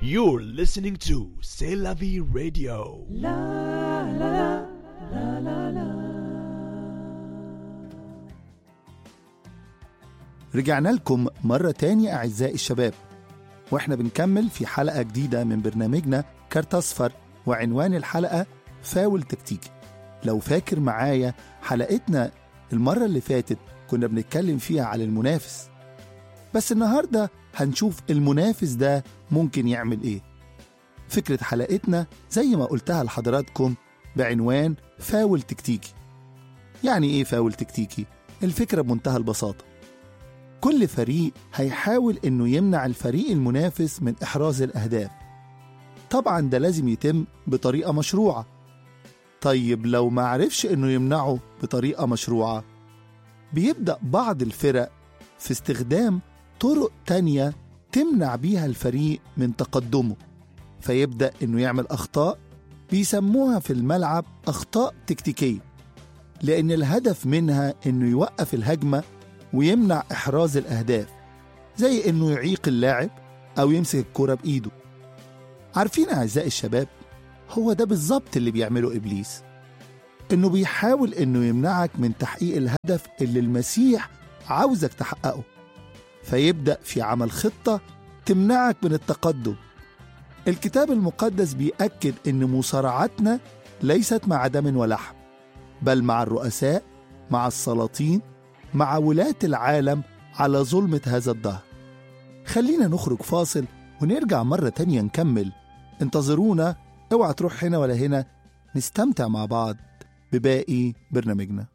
You're listening to C'est la vie radio. رجعنا لكم مرة تاني أعزائي الشباب وإحنا بنكمل في حلقة جديدة من برنامجنا كارت أصفر وعنوان الحلقة فاول تكتيكي لو فاكر معايا حلقتنا المرة اللي فاتت كنا بنتكلم فيها على المنافس بس النهاردة هنشوف المنافس ده ممكن يعمل إيه فكرة حلقتنا زي ما قلتها لحضراتكم بعنوان فاول تكتيكي يعني إيه فاول تكتيكي؟ الفكرة بمنتهى البساطة كل فريق هيحاول انه يمنع الفريق المنافس من احراز الاهداف طبعا ده لازم يتم بطريقه مشروعه طيب لو ما عرفش انه يمنعه بطريقه مشروعه بيبدا بعض الفرق في استخدام طرق تانية تمنع بيها الفريق من تقدمه فيبدا انه يعمل اخطاء بيسموها في الملعب اخطاء تكتيكيه لان الهدف منها انه يوقف الهجمه ويمنع إحراز الأهداف زي إنه يعيق اللاعب أو يمسك الكرة بإيده عارفين أعزائي الشباب هو ده بالظبط اللي بيعمله إبليس إنه بيحاول إنه يمنعك من تحقيق الهدف اللي المسيح عاوزك تحققه فيبدأ في عمل خطة تمنعك من التقدم الكتاب المقدس بيأكد إن مصارعتنا ليست مع دم ولحم بل مع الرؤساء مع السلاطين مع ولاة العالم على ظلمة هذا الدهر خلينا نخرج فاصل ونرجع مرة تانية نكمل انتظرونا اوعى تروح هنا ولا هنا نستمتع مع بعض بباقي برنامجنا